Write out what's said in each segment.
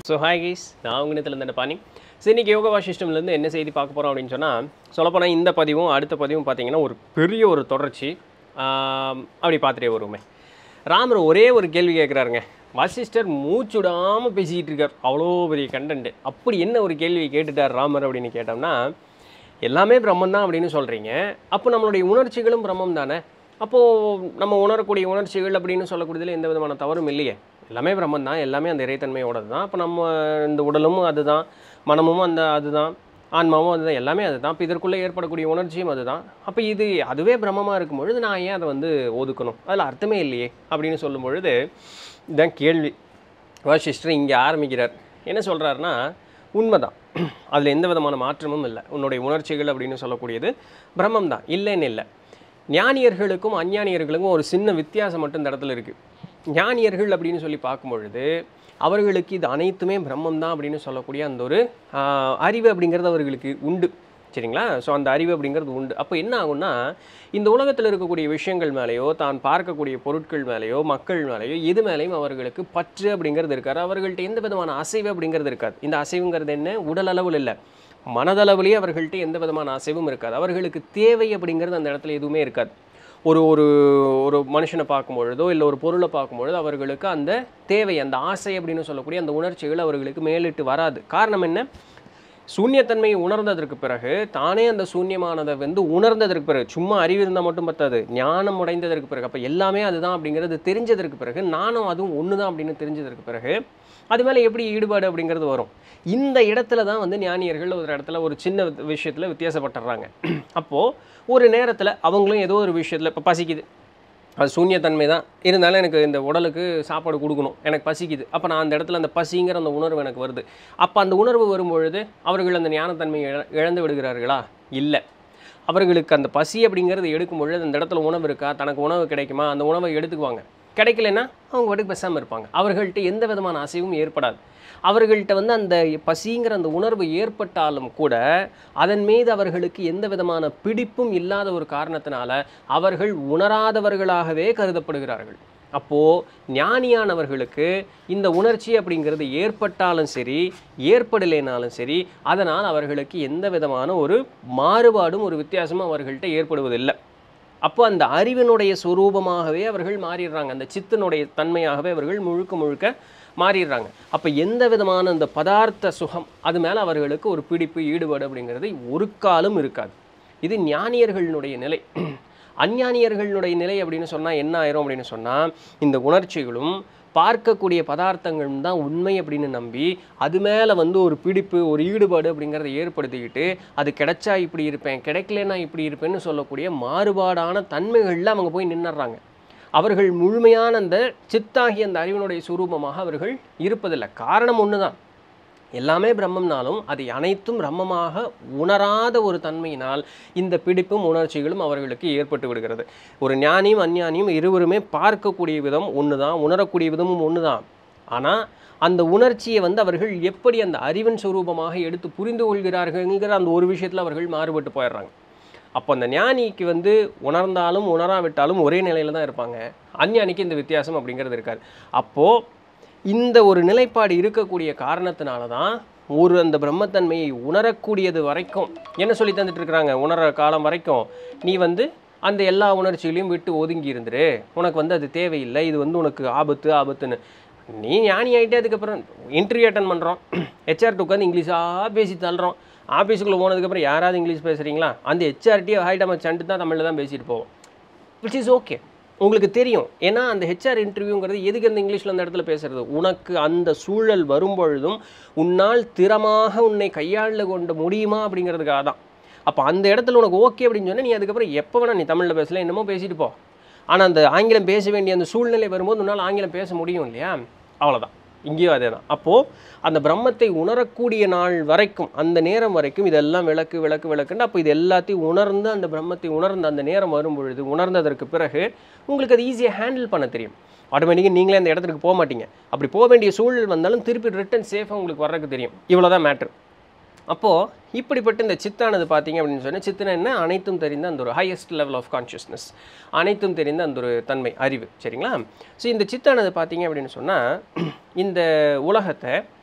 so hi guys நான் உங்கத்தில் இருந்த பாணி ஸோ இன்றைக்கி யோகா வாசிஸ்டம்லேருந்து என்ன செய்தி பார்க்க போகிறோம் அப்படின்னு சொன்னால் சொல்லப்போனால் இந்த பதிவும் அடுத்த பதிவும் பார்த்தீங்கன்னா ஒரு பெரிய ஒரு தொடர்ச்சி ஆம், அப்படி பார்த்துட்டே வருவோமே ராமர் ஒரே ஒரு கேள்வி கேட்குறாருங்க வசிஷ்டர் மூச்சுடாமல் பேசிக்கிட்டு இருக்கார் அவ்வளோ பெரிய கண்டென்ட் அப்படி என்ன ஒரு கேள்வி கேட்டுட்டார் ராமர் அப்படின்னு கேட்டோம்னா எல்லாமே பிரம்மன் தான் அப்படின்னு சொல்கிறீங்க அப்போ நம்மளுடைய உணர்ச்சிகளும் பிரம்மம் தானே அப்போது நம்ம உணரக்கூடிய உணர்ச்சிகள் அப்படின்னு சொல்லக்கூடியதில் எந்த விதமான தவறும் இல்லையே எல்லாமே பிரம்மன் தான் எல்லாமே அந்த இறைத்தன்மையோடது தான் அப்போ நம்ம இந்த உடலும் அதுதான் மனமும் அந்த அதுதான் ஆன்மாவும் அதுதான் எல்லாமே அதுதான் அப்போ இதற்குள்ளே ஏற்படக்கூடிய உணர்ச்சியும் அதுதான் அப்போ இது அதுவே பிரம்மமாக இருக்கும் பொழுது நான் ஏன் அதை வந்து ஒதுக்கணும் அதில் அர்த்தமே இல்லையே அப்படின்னு சொல்லும் பொழுது இதுதான் கேள்வி வசிஷ்டர் இங்கே ஆரம்பிக்கிறார் என்ன சொல்கிறாருன்னா உண்மைதான் அதில் எந்த விதமான மாற்றமும் இல்லை உன்னுடைய உணர்ச்சிகள் அப்படின்னு சொல்லக்கூடியது பிரம்மம் தான் இல்லைன்னு இல்லை ஞானியர்களுக்கும் அஞ்ஞானியர்களுக்கும் ஒரு சின்ன வித்தியாசம் மட்டும் இந்த இடத்துல இருக்குது ஞானியர்கள் அப்படின்னு சொல்லி பார்க்கும் பொழுது அவர்களுக்கு இது அனைத்துமே பிரம்மம் தான் அப்படின்னு சொல்லக்கூடிய அந்த ஒரு ஆஹ், அறிவு அப்படிங்கிறது அவர்களுக்கு உண்டு சரிங்களா ஸோ அந்த அறிவு அப்படிங்கிறது உண்டு அப்போ என்ன ஆகும்னா இந்த உலகத்தில் இருக்கக்கூடிய விஷயங்கள் மேலேயோ தான் பார்க்கக்கூடிய பொருட்கள் மேலேயோ மக்கள் மேலேயோ எது மேலேயும் அவர்களுக்கு பற்று அப்படிங்கிறது இருக்காது அவர்கள்ட்ட எந்த விதமான அசைவு அப்படிங்கிறது இருக்காது இந்த அசைவுங்கிறது என்ன உடல் அளவில் இல்லை மனதளவிலேயே அவர்கள்ட்ட எந்த விதமான அசைவும் இருக்காது அவர்களுக்கு தேவை அப்படிங்கிறது அந்த இடத்துல எதுவுமே இருக்காது ஒரு ஒரு ஒரு மனுஷனை பார்க்கும் பொழுதோ இல்லை ஒரு பொருளை பார்க்கும் பொழுது அவர்களுக்கு அந்த தேவை அந்த ஆசை அப்படின்னு சொல்லக்கூடிய அந்த உணர்ச்சிகள் அவர்களுக்கு மேலிட்டு வராது காரணம் என்ன சூன்யத்தன்மையை உணர்ந்ததற்கு பிறகு தானே அந்த சூன்யமானதை வந்து உணர்ந்ததற்கு பிறகு சும்மா அறிவு இருந்தால் மட்டும் பத்தாது ஞானம் உடைந்ததற்கு பிறகு அப்போ எல்லாமே அதுதான் அப்படிங்கிறது தெரிஞ்சதற்கு பிறகு நானும் அதுவும் ஒன்று தான் அப்படின்னு தெரிஞ்சதற்கு பிறகு அது மேலே எப்படி ஈடுபாடு அப்படிங்கிறது வரும் இந்த இடத்துல தான் வந்து ஞானியர்கள் ஒரு இடத்துல ஒரு சின்ன விஷயத்தில் வித்தியாசப்பட்டுறாங்க அப்போது ஒரு நேரத்தில் அவங்களும் ஏதோ ஒரு விஷயத்தில் இப்போ பசிக்குது அது சூன்யத்தன்மை தான் இருந்தாலும் எனக்கு இந்த உடலுக்கு சாப்பாடு கொடுக்கணும் எனக்கு பசிக்குது அப்போ நான் அந்த இடத்துல அந்த பசிங்கிற அந்த உணர்வு எனக்கு வருது அப்போ அந்த உணர்வு வரும்பொழுது அவர்கள் அந்த ஞானத்தன்மையை இழ இழந்து விடுகிறார்களா இல்லை அவர்களுக்கு அந்த பசி அப்படிங்கிறது எடுக்கும் பொழுது அந்த இடத்துல உணவு இருக்கா தனக்கு உணவு கிடைக்குமா அந்த உணவை எடுத்துக்குவாங்க கிடைக்கலன்னா அவங்க பாட்டுக்கு பேசாமல் இருப்பாங்க அவர்கள்ட்ட எந்த விதமான அசைவும் ஏற்படாது அவர்கள்ட்ட வந்து அந்த பசிங்கிற அந்த உணர்வு ஏற்பட்டாலும் கூட அதன் மீது அவர்களுக்கு எந்த விதமான பிடிப்பும் இல்லாத ஒரு காரணத்தினால அவர்கள் உணராதவர்களாகவே கருதப்படுகிறார்கள் அப்போது ஞானியானவர்களுக்கு இந்த உணர்ச்சி அப்படிங்கிறது ஏற்பட்டாலும் சரி ஏற்படலைனாலும் சரி அதனால் அவர்களுக்கு எந்த விதமான ஒரு மாறுபாடும் ஒரு வித்தியாசமும் அவர்கள்ட்ட ஏற்படுவதில்லை அப்போ அந்த அறிவினுடைய சொரூபமாகவே அவர்கள் மாறிடுறாங்க அந்த சித்தனுடைய தன்மையாகவே அவர்கள் முழுக்க முழுக்க மாறிடுறாங்க அப்போ எந்த விதமான அந்த பதார்த்த சுகம் அது மேலே அவர்களுக்கு ஒரு பிடிப்பு ஈடுபாடு அப்படிங்கிறது ஒரு காலம் இருக்காது இது ஞானியர்களினுடைய நிலை அஞ்ஞானியர்களுடைய நிலை அப்படின்னு சொன்னால் என்ன ஆயிரும் அப்படின்னு சொன்னால் இந்த உணர்ச்சிகளும் பார்க்கக்கூடிய பதார்த்தங்களும் தான் உண்மை அப்படின்னு நம்பி அது மேலே வந்து ஒரு பிடிப்பு ஒரு ஈடுபாடு அப்படிங்கிறத ஏற்படுத்திக்கிட்டு அது கிடைச்சா இப்படி இருப்பேன் கிடைக்கலனா இப்படி இருப்பேன்னு சொல்லக்கூடிய மாறுபாடான தன்மைகளில் அவங்க போய் நின்னுடுறாங்க அவர்கள் முழுமையான அந்த சித்தாகிய அந்த அறிவினுடைய சுரூபமாக அவர்கள் இருப்பதில்லை காரணம் ஒன்று தான் எல்லாமே பிரம்மம்னாலும் அதை அனைத்தும் பிரம்மமாக உணராத ஒரு தன்மையினால் இந்த பிடிப்பும் உணர்ச்சிகளும் அவர்களுக்கு ஏற்பட்டு விடுகிறது ஒரு ஞானியும் அஞ்ஞானியும் இருவருமே பார்க்கக்கூடிய விதம் ஒன்று தான் உணரக்கூடிய விதமும் ஒன்று தான் ஆனால் அந்த உணர்ச்சியை வந்து அவர்கள் எப்படி அந்த அறிவின் சுரூபமாக எடுத்து புரிந்து கொள்கிறார்கள்ங்கிற அந்த ஒரு விஷயத்தில் அவர்கள் மாறுபட்டு போயிடுறாங்க அப்போ அந்த ஞானிக்கு வந்து உணர்ந்தாலும் உணராவிட்டாலும் ஒரே நிலையில் தான் இருப்பாங்க அஞ்ஞானிக்கு இந்த வித்தியாசம் அப்படிங்கிறது இருக்காது அப்போது இந்த ஒரு நிலைப்பாடு இருக்கக்கூடிய காரணத்தினால தான் ஒரு அந்த பிரம்மத்தன்மையை உணரக்கூடியது வரைக்கும் என்ன சொல்லி தந்துட்டு இருக்கிறாங்க உணர காலம் வரைக்கும் நீ வந்து அந்த எல்லா உணர்ச்சிகளையும் விட்டு ஒதுங்கி இருந்துரு உனக்கு வந்து அது தேவையில்லை இது வந்து உனக்கு ஆபத்து ஆபத்துன்னு நீ ஞானி ஆகிட்டே அதுக்கப்புறம் இன்டர்வியூ அட்டன் பண்ணுறோம் ஹெச்ஆர்ட்டு உட்காந்து இங்கிலீஷாக பேசி தள்ளுறோம் ஆஃபீஸுக்குள்ளே போனதுக்கப்புறம் யாராவது இங்கிலீஷ் பேசுகிறீங்களா அந்த ஹெச்ஆர்டியை ஹைட் சண்டு தான் தமிழில் தான் பேசிட்டு போவோம் விச் இஸ் ஓகே உங்களுக்கு தெரியும் ஏன்னா அந்த ஹெச்ஆர் இன்டர்வியூங்கிறது எதுக்கு அந்த இங்கிலீஷில் அந்த இடத்துல பேசுறது உனக்கு அந்த சூழல் வரும்பொழுதும் உன்னால் திறமாக உன்னை கையாள கொண்டு முடியுமா அப்படிங்கிறதுக்காக தான் அப்போ அந்த இடத்துல உனக்கு ஓகே அப்படின்னு சொன்னால் நீ அதுக்கப்புறம் எப்போ வேணா நீ தமிழில் பேசல என்னமோ பேசிட்டு போ ஆனால் அந்த ஆங்கிலம் பேச வேண்டிய அந்த சூழ்நிலை வரும்போது உன்னால் ஆங்கிலம் பேச முடியும் இல்லையா அவ்வளோதான் இங்கேயும் அதே தான் அப்போது அந்த பிரம்மத்தை உணரக்கூடிய நாள் வரைக்கும் அந்த நேரம் வரைக்கும் இதெல்லாம் விளக்கு விளக்கு விளக்குன்னு அப்போ இது எல்லாத்தையும் உணர்ந்து அந்த பிரம்மத்தை உணர்ந்து அந்த நேரம் வரும் பொழுது உணர்ந்ததற்கு பிறகு உங்களுக்கு அது ஈஸியாக ஹேண்டில் பண்ண தெரியும் ஆட்டோமேட்டிக்காக நீங்களே அந்த இடத்துக்கு போக மாட்டீங்க அப்படி போக வேண்டிய சூழல் வந்தாலும் திருப்பி ரிட்டன் சேஃபாக உங்களுக்கு வர்றதுக்கு தெரியும் இவ்வளோ தான் மேட்ரு அப்போது இப்படிப்பட்ட இந்த சித்தானது பார்த்தீங்க அப்படின்னு சொன்னால் சித்தனை என்ன அனைத்தும் தெரிந்த அந்த ஒரு ஹையஸ்ட் லெவல் ஆஃப் கான்ஷியஸ்னஸ் அனைத்தும் தெரிந்த அந்த ஒரு தன்மை அறிவு சரிங்களா ஸோ இந்த சித்தானது பார்த்தீங்க அப்படின்னு சொன்னால் இந்த உலகத்தை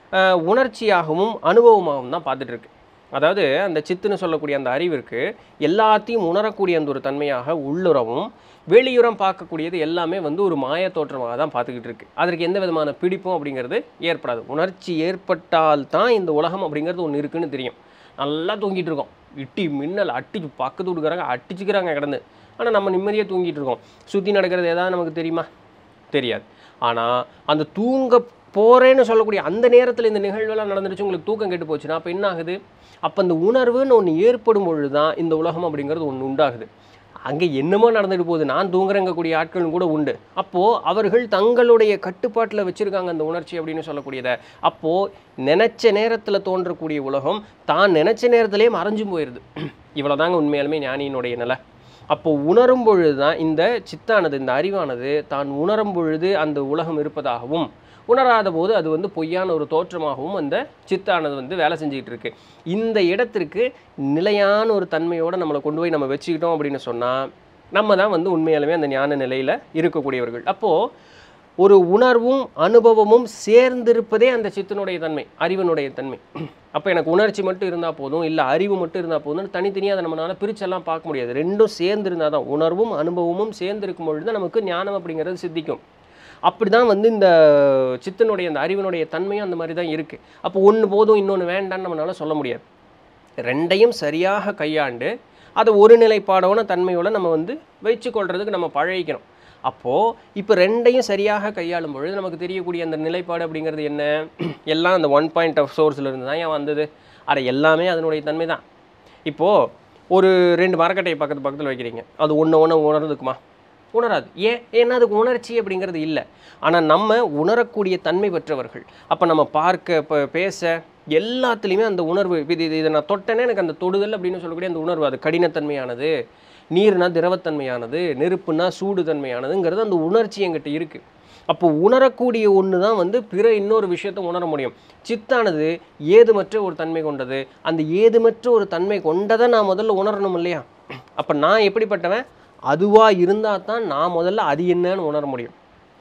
ஆஹ், உணர்ச்சியாகவும் அனுபவமாகவும் தான் பார்த்துட்டு இருக்கு அதாவது அந்த சித்துன்னு சொல்லக்கூடிய அந்த அறிவிற்கு எல்லாத்தையும் உணரக்கூடிய அந்த ஒரு தன்மையாக உள்ளுறவும் வெளியுறம் பார்க்கக்கூடியது எல்லாமே வந்து ஒரு மாய தோற்றமாக தான் பார்த்துக்கிட்டு இருக்கு அதற்கு எந்த விதமான பிடிப்பும் அப்படிங்கிறது ஏற்படாது உணர்ச்சி ஏற்பட்டால் தான் இந்த உலகம் அப்படிங்கிறது ஒன்று இருக்குன்னு தெரியும் நல்லா தூங்கிட்டு இருக்கோம் இட்டி மின்னல் அட்டிச்சு பக்கத்து கொடுக்குறாங்க அடிச்சுக்கிறாங்க கிடந்து ஆனால் நம்ம நிம்மதியாக தூங்கிட்டு இருக்கோம் சுற்றி நடக்கிறது ஏதாவது நமக்கு தெரியுமா தெரியாது ஆனால் அந்த தூங்க போகிறேன்னு சொல்லக்கூடிய அந்த நேரத்தில் இந்த நிகழ்வெல்லாம் நடந்துருச்சு உங்களுக்கு தூக்கம் கெட்டு போச்சுன்னா அப்போ என்ன ஆகுது அப்போ அந்த உணர்வுன்னு ஒன்று ஏற்படும் பொழுது தான் இந்த உலகம் அப்படிங்கிறது ஒன்று உண்டாகுது அங்கே என்னமோ நடந்துட்டு போகுது நான் தூங்குறங்கக்கூடிய ஆட்களும் கூட உண்டு அப்போது அவர்கள் தங்களுடைய கட்டுப்பாட்டில் வச்சுருக்காங்க அந்த உணர்ச்சி அப்படின்னு சொல்லக்கூடியதை அப்போது நினச்ச நேரத்தில் தோன்றக்கூடிய உலகம் தான் நினச்ச நேரத்திலே மறைஞ்சும் போயிடுது இவ்வளோதாங்க உண்மையாலுமே ஞானியினுடைய நிலை அப்போ உணரும் பொழுது தான் இந்த சித்தானது இந்த அறிவானது தான் உணரும் பொழுது அந்த உலகம் இருப்பதாகவும் உணராத போது அது வந்து பொய்யான ஒரு தோற்றமாகவும் அந்த சித்தானது வந்து வேலை செஞ்சுக்கிட்டு இருக்கு இந்த இடத்திற்கு நிலையான ஒரு தன்மையோடு நம்மளை கொண்டு போய் நம்ம வச்சுக்கிட்டோம் அப்படின்னு சொன்னால் நம்ம தான் வந்து உண்மையாலுமே அந்த ஞான நிலையில் இருக்கக்கூடியவர்கள் அப்போது ஒரு உணர்வும் அனுபவமும் சேர்ந்திருப்பதே அந்த சித்தினுடைய தன்மை அறிவினுடைய தன்மை அப்போ எனக்கு உணர்ச்சி மட்டும் இருந்தால் போதும் இல்லை அறிவு மட்டும் இருந்தால் போதும்னு தனித்தனியாக அதை நம்மளால பிரிச்செல்லாம் பார்க்க முடியாது ரெண்டும் சேர்ந்து இருந்தால் தான் உணர்வும் அனுபவமும் சேர்ந்து இருக்கும் பொழுது தான் நமக்கு ஞானம் அப்படிங்கிறது சித்திக்கும் அப்படி தான் வந்து இந்த சித்தனுடைய அந்த அறிவினுடைய தன்மையும் அந்த மாதிரி தான் இருக்குது அப்போ ஒன்று போதும் இன்னொன்று வேண்டான்னு நம்மளால சொல்ல முடியாது ரெண்டையும் சரியாக கையாண்டு அதை ஒரு நிலைப்பாடோன தன்மையோட நம்ம வந்து வச்சுக்கொள்றதுக்கு நம்ம பழகிக்கணும் அப்போது இப்போ ரெண்டையும் சரியாக கையாளும் பொழுது நமக்கு தெரியக்கூடிய அந்த நிலைப்பாடு அப்படிங்கிறது என்ன எல்லாம் அந்த ஒன் பாயிண்ட் ஆஃப் சோர்ஸில் இருந்து தான் ஏன் வந்தது அட எல்லாமே அதனுடைய தன்மை தான் இப்போது ஒரு ரெண்டு மரக்கட்டையை பக்கத்து பக்கத்தில் வைக்கிறீங்க அது ஒன்று ஒன்று உணர்ந்துக்குமா உணராது ஏன் ஏன்னா அதுக்கு உணர்ச்சி அப்படிங்கிறது இல்லை ஆனால் நம்ம உணரக்கூடிய தன்மை பெற்றவர்கள் அப்போ நம்ம பார்க்க இப்போ பேச எல்லாத்துலேயுமே அந்த உணர்வு இது இது இதை நான் தொட்டேனே எனக்கு அந்த தொடுதல் அப்படின்னு சொல்லக்கூடிய அந்த உணர்வு அது கடினத்தன்மையானது நீர்னா திரவத்தன்மையானது நெருப்புனா சூடு தன்மையானதுங்கிறது அந்த உணர்ச்சி என்கிட்ட இருக்குது அப்போ உணரக்கூடிய ஒன்று தான் வந்து பிற இன்னொரு விஷயத்தை உணர முடியும் சித்தானது ஏதுமற்ற ஒரு தன்மை கொண்டது அந்த ஏதுமற்ற ஒரு தன்மை கொண்டதை நான் முதல்ல உணரணும் இல்லையா அப்போ நான் எப்படிப்பட்டவன் அதுவாக இருந்தால் தான் நான் முதல்ல அது என்னன்னு உணர முடியும்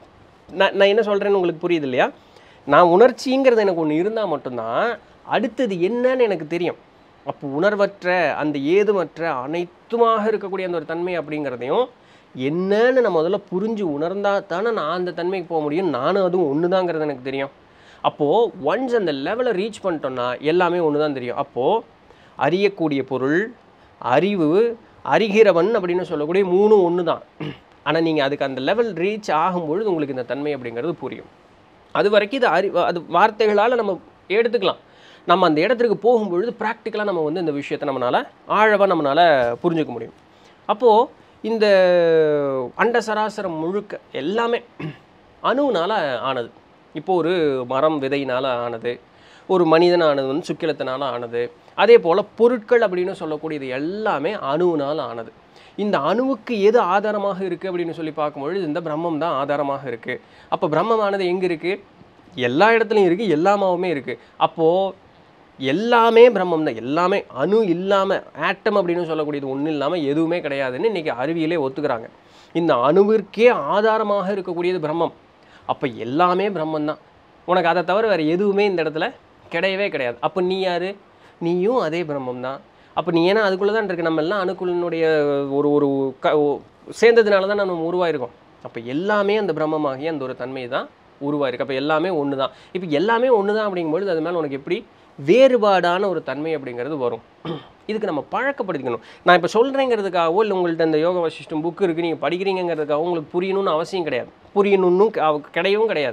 நான் நான் என்ன சொல்கிறேன்னு உங்களுக்கு புரியுது இல்லையா நான் உணர்ச்சிங்கிறது எனக்கு ஒன்று இருந்தால் மட்டும்தான் அடுத்தது என்னன்னு எனக்கு தெரியும் அப்போ உணர்வற்ற அந்த ஏதுமற்ற அனைத்துமாக இருக்கக்கூடிய அந்த ஒரு தன்மை அப்படிங்கிறதையும் என்னன்னு நான் முதல்ல புரிஞ்சு உணர்ந்தா தானே நான் அந்த தன்மைக்கு போக முடியும் நானும் அதுவும் ஒன்று தாங்கிறது எனக்கு தெரியும் அப்போது ஒன்ஸ் அந்த லெவலை ரீச் பண்ணிட்டோம்னா எல்லாமே ஒன்று தான் தெரியும் அப்போது அறியக்கூடிய பொருள் அறிவு அறிகிறவன் அப்படின்னு சொல்லக்கூடிய மூணும் ஒன்று தான் ஆனால் நீங்கள் அதுக்கு அந்த லெவல் ரீச் ஆகும்பொழுது உங்களுக்கு இந்த தன்மை அப்படிங்கிறது புரியும் அது வரைக்கும் இது அறி அது வார்த்தைகளால் நம்ம எடுத்துக்கலாம் நம்ம அந்த இடத்துக்கு போகும்பொழுது ப்ராக்டிக்கலாக நம்ம வந்து இந்த விஷயத்தை நம்மளால் ஆழவாக நம்மளால் புரிஞ்சுக்க முடியும் அப்போது இந்த அண்ட சராசரம் முழுக்க எல்லாமே அணுவினால் ஆனது இப்போ ஒரு மரம் விதையினால் ஆனது ஒரு மனிதன் ஆனது வந்து சுக்கிலத்தினால ஆனது அதே போல் பொருட்கள் அப்படின்னு சொல்லக்கூடியது எல்லாமே அணுவினால் ஆனது இந்த அணுவுக்கு எது ஆதாரமாக இருக்குது அப்படின்னு சொல்லி பார்க்கும்பொழுது இந்த பிரம்மம் தான் ஆதாரமாக இருக்குது அப்போ பிரம்மமானது எங்கே இருக்குது எல்லா இடத்துலையும் இருக்குது எல்லாமாவுமே இருக்குது அப்போது எல்லாமே பிரம்மம் தான் எல்லாமே அணு இல்லாமல் ஆட்டம் அப்படின்னு சொல்லக்கூடியது ஒன்றும் இல்லாமல் எதுவுமே கிடையாதுன்னு இன்றைக்கி அறிவியலே ஒத்துக்கிறாங்க இந்த அணுவிற்கே ஆதாரமாக இருக்கக்கூடியது பிரம்மம் அப்போ எல்லாமே பிரம்மம் தான் உனக்கு அதை தவிர வேறு எதுவுமே இந்த இடத்துல கிடையவே கிடையாது அப்போ நீ யார் நீயும் அதே பிரம்மம் தான் அப்போ நீ ஏன்னா அதுக்குள்ளே தான் இருக்கு நம்ம எல்லாம் அணுக்குள்ளினுடைய ஒரு ஒரு க ஓ- சேர்ந்ததுனால தான் நம்ம உருவாயிருக்கோம் அப்போ எல்லாமே அந்த பிரம்மமாகிய அந்த ஒரு தன்மை தான் உருவாயிருக்கு அப்போ எல்லாமே ஒன்று தான் இப்போ எல்லாமே ஒன்று தான் அப்படிங்கும்பொழுது அது மேலே உனக்கு எப்படி வேறுபாடான ஒரு தன்மை அப்படிங்கிறது வரும் இதுக்கு நம்ம பழக்கப்படுத்திக்கணும் நான் இப்போ சொல்கிறேங்கிறதுக்காகவோ இல்லை உங்கள்ட்ட இந்த யோக வசிஷ்டம் புக்கு இருக்குது நீங்கள் படிக்கிறீங்கிறதுக்காக உங்களுக்கு புரியணும்னு அவசியம் கிடையாது புரியணும்னு க- கிடையவும் கிடையாது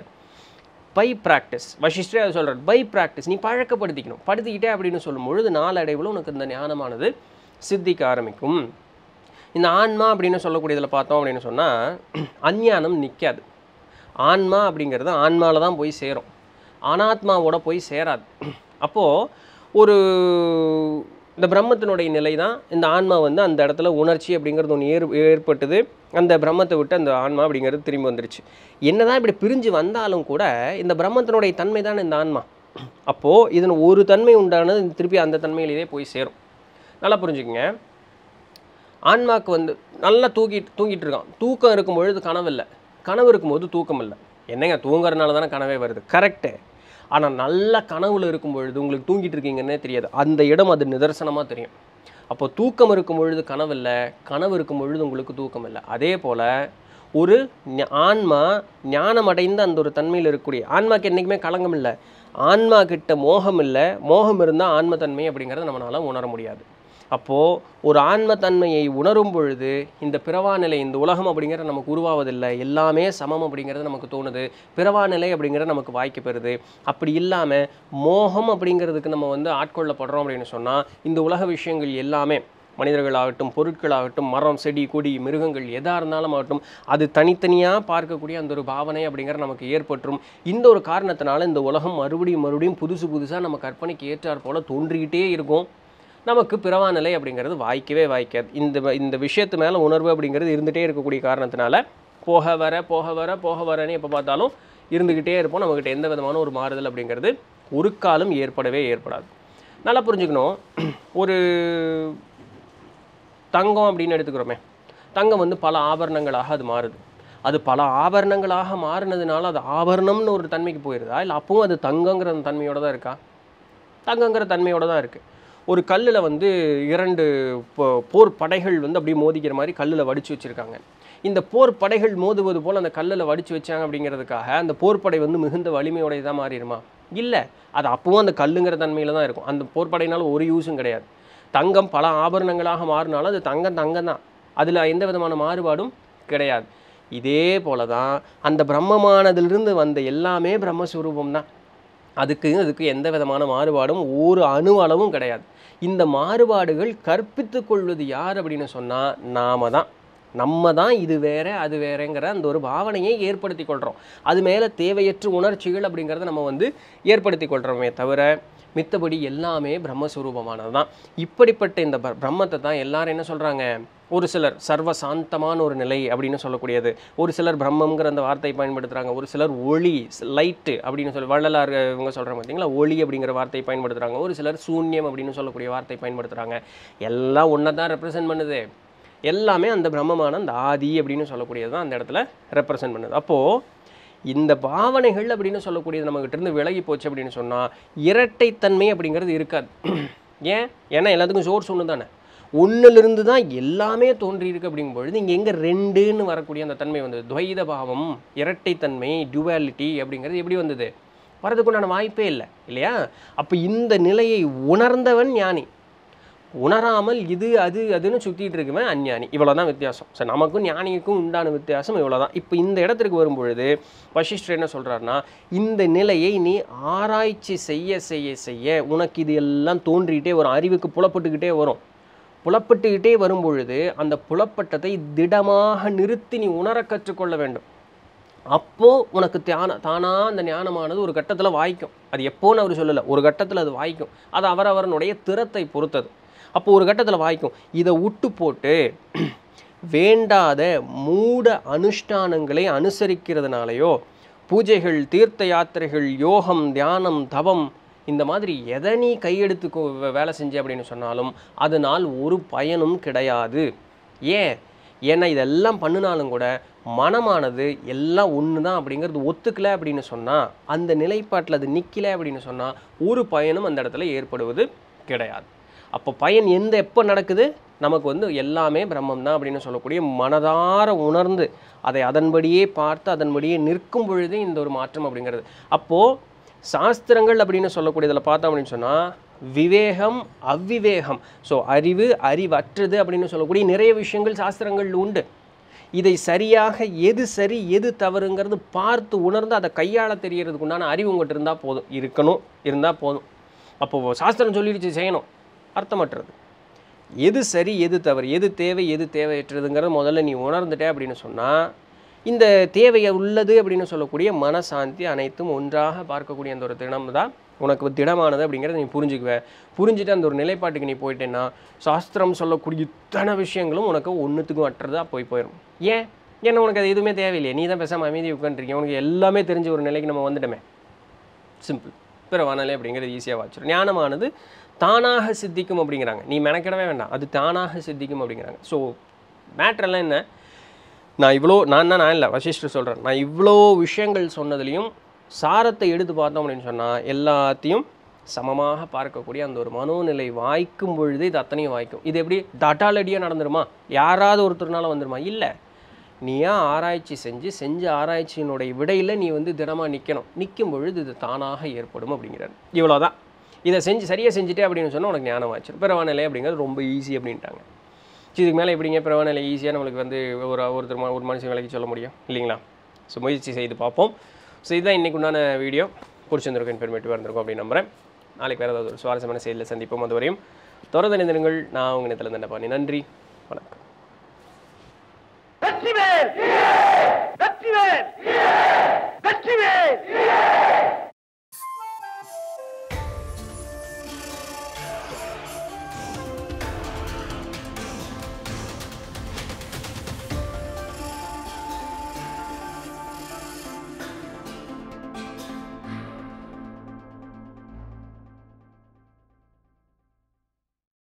பை ப்ராக்டிஸ் வசிஷ்டரே அதை சொல்கிறார் பை ப்ராக்டிஸ் நீ பழக்கப்படுத்திக்கணும் படுத்திக்கிட்டே அப்படின்னு சொல்லும் பொழுது நாளடைவில் உனக்கு இந்த ஞானமானது சித்திக்க ஆரம்பிக்கும் இந்த ஆன்மா அப்படின்னு சொல்லக்கூடியதில் பார்த்தோம் அப்படின்னு சொன்னால் அஞ்ஞானம் நிற்காது ஆன்மா அப்படிங்கிறது ஆன்மாவில் தான் போய் சேரும் அனாத்மாவோட போய் சேராது அப்போது ஒரு இந்த பிரம்மத்தினுடைய நிலை தான் இந்த ஆன்மா வந்து அந்த இடத்துல உணர்ச்சி அப்படிங்கிறது ஒன்று ஏற் ஏற்பட்டது அந்த பிரம்மத்தை விட்டு அந்த ஆன்மா அப்படிங்கிறது திரும்பி வந்துருச்சு என்னதான் இப்படி பிரிஞ்சு வந்தாலும் கூட இந்த பிரம்மத்தினுடைய தன்மை தான் இந்த ஆன்மா அப்போது இதன் ஒரு தன்மை உண்டானது திருப்பி அந்த தன்மையிலேயே போய் சேரும் நல்லா புரிஞ்சுக்கங்க ஆன்மாக்கு வந்து நல்லா தூக்கிட்டு தூங்கிட்டு இருக்கான் தூக்கம் இருக்கும் பொழுது கனவு இல்லை கனவு இருக்கும்போது தூக்கம் இல்லை என்னங்க தூங்குறதுனால தானே கனவே வருது கரெக்டு ஆனால் நல்ல கனவுல இருக்கும் பொழுது உங்களுக்கு தூங்கிட்டு இருக்கீங்கன்னே தெரியாது அந்த இடம் அது நிதர்சனமாக தெரியும் அப்போ தூக்கம் இருக்கும் பொழுது கனவு இல்லை கனவு இருக்கும் பொழுது உங்களுக்கு தூக்கம் இல்லை அதே போல் ஒரு ஞ- ஆன்மா ஞானம் அடைந்த அந்த ஒரு தன்மையில் இருக்கக்கூடிய ஆன்மாக்கு என்றைக்குமே களங்கம் இல்லை ஆன்மா கிட்ட மோகம் இல்லை மோகம் இருந்தால் ஆன்ம தன்மை அப்படிங்கிறத நம்மளால உணர முடியாது அப்போது ஒரு ஆன்மத்தன்மையை உணரும் பொழுது இந்த பிறவா நிலை இந்த உலகம் அப்படிங்கிறது நமக்கு உருவாவதில்லை எல்லாமே சமம் அப்படிங்கிறது நமக்கு தோணுது பிறவா நிலை அப்படிங்கிறது நமக்கு வாய்க்கு பெறுது அப்படி இல்லாமல் மோகம் அப்படிங்கிறதுக்கு நம்ம வந்து ஆட்கொள்ளப்படுறோம் அப்படின்னு சொன்னால் இந்த உலக விஷயங்கள் எல்லாமே மனிதர்களாகட்டும் பொருட்களாகட்டும் மரம் செடி கொடி மிருகங்கள் எதாக இருந்தாலும் ஆகட்டும் அது தனித்தனியாக பார்க்கக்கூடிய அந்த ஒரு பாவனை அப்படிங்கிற நமக்கு ஏற்பட்டுரும் இந்த ஒரு காரணத்தினால இந்த உலகம் மறுபடியும் மறுபடியும் புதுசு புதுசாக நம்ம கற்பனைக்கு ஏற்றாற் போல தோன்றிக்கிட்டே இருக்கும் நமக்கு பிறவா நிலை அப்படிங்கிறது வாய்க்கவே வாய்க்காது இந்த வ- இந்த விஷயத்து மேலே உணர்வு அப்படிங்கிறது இருந்துகிட்டே இருக்கக்கூடிய காரணத்தினால போக வர போக வர போக வரன்னு எப்போ பார்த்தாலும் இருந்துக்கிட்டே இருப்போம் நம்மக்கிட்ட எந்த விதமான ஒரு மாறுதல் அப்படிங்கிறது ஒரு காலம் ஏற்படவே ஏற்படாது நல்லா புரிஞ்சுக்கணும் ஒரு தங்கம் அப்படின்னு எடுத்துக்கிறோமே தங்கம் வந்து பல ஆபரணங்களாக அது மாறுது அது பல ஆபரணங்களாக மாறினதுனால அது ஆபரணம்னு ஒரு தன்மைக்கு போயிருதா இல்லை அப்பவும் அது தங்கங்கிற அந்த தன்மையோட தான் இருக்கா தங்கங்கிற தன்மையோட தான் இருக்குது ஒரு கல்லில் வந்து இரண்டு போ- போர் படைகள் வந்து அப்படியே மோதிக்கிற மாதிரி கல்லில் வடித்து வச்சுருக்காங்க இந்த போர் படைகள் மோதுவது போல் அந்த கல்லில் வடித்து வச்சாங்க அப்படிங்கிறதுக்காக அந்த போர்ப்படை வந்து மிகுந்த வலிமையுடையதாக மாறிடுமா இல்லை அது அப்பவும் அந்த கல்லுங்கிற தன்மையில் தான் இருக்கும் அந்த போர்ப்படையினால ஒரு யூஸும் கிடையாது தங்கம் பல ஆபரணங்களாக மாறினாலும் அது தங்கம் தங்கம் தான் அதில் எந்த விதமான மாறுபாடும் கிடையாது இதே போல தான் அந்த பிரம்மமானதிலிருந்து வந்த எல்லாமே பிரம்மஸ்வரூபம் தான் அதுக்கு அதுக்கு எந்த விதமான மாறுபாடும் ஒரு அணு அளவும் கிடையாது இந்த மாறுபாடுகள் கற்பித்துக் கொள்வது யார் அப்படின்னு சொன்னால் நாம தான் நம்ம தான் இது வேற அது வேறங்கிற அந்த ஒரு பாவனையை ஏற்படுத்தி கொள்கிறோம் அது மேலே தேவையற்ற உணர்ச்சிகள் அப்படிங்கிறத நம்ம வந்து ஏற்படுத்தி கொள்கிறோமே தவிர மித்தபடி எல்லாமே பிரம்மஸ்வரூபமானது தான் இப்படிப்பட்ட இந்த ப- பிரம்மத்தை தான் எல்லாரும் என்ன சொல்கிறாங்க ஒரு சிலர் சர்வ சாந்தமான ஒரு நிலை அப்படின்னு சொல்லக்கூடியது ஒரு சிலர் பிரம்மங்கிற அந்த வார்த்தையை பயன்படுத்துகிறாங்க ஒரு சிலர் ஒளி லைட்டு அப்படின்னு சொல்லி வள்ளலார் இவங்க சொல்கிறாங்க பார்த்தீங்களா ஒளி அப்படிங்கிற வார்த்தையை பயன்படுத்துகிறாங்க ஒரு சிலர் சூன்யம் அப்படின்னு சொல்லக்கூடிய வார்த்தை பயன்படுத்துகிறாங்க எல்லாம் ஒன்றை தான் ரெப்ரசன்ட் பண்ணுது எல்லாமே அந்த பிரம்மமான அந்த ஆதி அப்படின்னு சொல்லக்கூடியது தான் அந்த இடத்துல ரெப்ரசன்ட் பண்ணுது அப்போது இந்த பாவனைகள் அப்படின்னு சொல்லக்கூடியது நம்மகிட்ட இருந்து விலகி போச்சு அப்படின்னு சொன்னால் இரட்டைத்தன்மை அப்படிங்கிறது இருக்காது ஏன் ஏன்னா எல்லாத்துக்கும் சோர்ஸ் ஒன்று தானே ஒன்றிலிருந்து தான் எல்லாமே தோன்றியிருக்கு அப்படிங்கும் பொழுது இங்கே எங்கே ரெண்டுன்னு வரக்கூடிய அந்த தன்மை வந்தது துவைத பாவம் இரட்டைத்தன்மை டுவாலிட்டி அப்படிங்கிறது எப்படி வந்தது வரதுக்குண்டான வாய்ப்பே இல்லை இல்லையா அப்போ இந்த நிலையை உணர்ந்தவன் ஞானி உணராமல் இது அது அதுன்னு சுற்றிட்டு இருக்குவன் அஞ்ஞானி இவ்வளோ தான் வித்தியாசம் சரி நமக்கும் ஞானிக்கும் உண்டான வித்தியாசம் இவ்வளோ தான் இப்போ இந்த இடத்திற்கு வரும்பொழுது வசிஷ்டர் என்ன சொல்கிறாருன்னா இந்த நிலையை நீ ஆராய்ச்சி செய்ய செய்ய செய்ய உனக்கு இது எல்லாம் தோன்றிக்கிட்டே வரும் அறிவுக்கு புலப்பட்டுக்கிட்டே வரும் புலப்பட்டுக்கிட்டே வரும் பொழுது அந்த புலப்பட்டதை திடமாக நிறுத்தி நீ உணர கற்றுக்கொள்ள வேண்டும் அப்போ உனக்கு தியான தானா அந்த ஞானமானது ஒரு கட்டத்தில் வாய்க்கும் அது எப்போன்னு அவர் சொல்லலை ஒரு கட்டத்தில் அது வாய்க்கும் அது அவரவரனுடைய திறத்தை பொறுத்தது அப்போ ஒரு கட்டத்தில் வாய்க்கும் இதை விட்டு போட்டு வேண்டாத மூட அனுஷ்டானங்களை அனுசரிக்கிறதுனாலையோ பூஜைகள் தீர்த்த யாத்திரைகள் யோகம் தியானம் தவம் இந்த மாதிரி எதை நீ கையெடுத்து கொ- வே- வேலை செஞ்ச அப்படின்னு சொன்னாலும் அதனால் ஒரு பயனும் கிடையாது ஏன் ஏன்னா இதெல்லாம் பண்ணினாலும் கூட மனமானது எல்லாம் ஒன்று தான் அப்படிங்கிறது ஒத்துக்கல அப்படின்னு சொன்னால் அந்த நிலைப்பாட்டில் அது நிற்கல அப்படின்னு சொன்னால் ஒரு பயனும் அந்த இடத்துல ஏற்படுவது கிடையாது அப்போ பயன் எந்த எப்போ நடக்குது நமக்கு வந்து எல்லாமே பிரம்மம் தான் அப்படின்னு சொல்லக்கூடிய மனதார உணர்ந்து அதை அதன்படியே பார்த்து அதன்படியே நிற்கும் பொழுதே இந்த ஒரு மாற்றம் அப்படிங்கிறது அப்போது சாஸ்திரங்கள் அப்படின்னு சொல்லக்கூடியதில் பார்த்தோம் அப்படின்னு சொன்னால் விவேகம் அவ்விவேகம் ஸோ அறிவு அறிவற்றது அப்படின்னு சொல்லக்கூடிய நிறைய விஷயங்கள் சாஸ்திரங்கள் உண்டு இதை சரியாக எது சரி எது தவறுங்கிறது பார்த்து உணர்ந்து அதை கையாள தெரியறதுக்கு உண்டான அறிவு உங்கள்கிட்ட இருந்தால் போதும் இருக்கணும் இருந்தால் போதும் அப்போது சாஸ்திரம் சொல்லிடுச்சு செய்யணும் அர்த்தமற்றது எது சரி எது தவறு எது தேவை எது தேவையற்றதுங்கிறத முதல்ல நீ உணர்ந்துட்டே அப்படின்னு சொன்னால் இந்த தேவையை உள்ளது அப்படின்னு சொல்லக்கூடிய மனசாந்தி அனைத்தும் ஒன்றாக பார்க்கக்கூடிய அந்த ஒரு தினம் தான் உனக்கு திடமானது அப்படிங்கிறத நீ புரிஞ்சுக்குவ புரிஞ்சுட்டு அந்த ஒரு நிலைப்பாட்டுக்கு நீ போயிட்டேன்னா சாஸ்திரம் சொல்லக்கூடிய இத்தனை விஷயங்களும் உனக்கு ஒன்றுத்துக்கும் அற்றதா போய் போயிடும் ஏன் ஏன்னா உனக்கு அது எதுவுமே தேவையில்லையே நீ தான் பேசாமல் அமைதி உட்காந்துருக்கீங்க உனக்கு எல்லாமே தெரிஞ்ச ஒரு நிலைக்கு நம்ம வந்துட்டோமே சிம்பிள் பிறவானாலே அப்படிங்கிறது ஈஸியாக வாச்சிடும் ஞானமானது தானாக சித்திக்கும் அப்படிங்கிறாங்க நீ மெனக்கிடவே வேண்டாம் அது தானாக சித்திக்கும் அப்படிங்கிறாங்க ஸோ மேட்ரெல்லாம் என்ன நான் இவ்வளோ நான் தான் நான் இல்லை வசிஷ்டர் சொல்கிறேன் நான் இவ்வளோ விஷயங்கள் சொன்னதுலேயும் சாரத்தை எடுத்து பார்த்தோம் அப்படின்னு சொன்னால் எல்லாத்தையும் சமமாக பார்க்கக்கூடிய அந்த ஒரு மனோநிலை வாய்க்கும் பொழுது இது அத்தனையும் வாய்க்கும் இது எப்படி தட்டாலடியாக நடந்துருமா யாராவது ஒருத்தர்னால வந்துருமா இல்லை நீயா ஆராய்ச்சி செஞ்சு செஞ்ச ஆராய்ச்சியினுடைய விடையில் நீ வந்து தினமாக நிற்கணும் நிற்கும் பொழுது இது தானாக ஏற்படும் அப்படிங்கிறார் இவ்வளோதான் இதை செஞ்சு சரியாக செஞ்சுட்டே அப்படின்னு சொன்னால் உனக்கு ஞானம் ஆச்சு பிறவாநிலை அப்படிங்கிறது ரொம்ப ஈஸி அப்படின்ட்டாங்க சரி, இதுக்கு மேலே எப்படிங்க பிறவாநிலை ஈஸியாக நம்மளுக்கு வந்து ஒரு ஒருத்தர் ம- ஒரு மனுஷன் விலைக்கு சொல்ல முடியும் இல்லைங்களா ஸோ முயற்சி செய்து பார்ப்போம் ஸோ இதுதான் இன்றைக்கு உண்டான வீடியோ பிடிச்சிருந்திருக்கும் இன்ஃபர்மேட்டிவாக இருந்திருக்கும் அப்படின்னு நம்புறேன் நாளைக்கு வேறு ஏதாவது ஒரு சுவாரஸ்யமான செய்தியில் சந்திப்போம் அது வரையும் தொடர்ந்து நினைந்திருங்கள் நான் உங்கள் நேரத்தில் இருந்த பண்ணி நன்றி வணக்கம் வெற்றிவேல் வெற்றிவேல் வெற்றிவேல்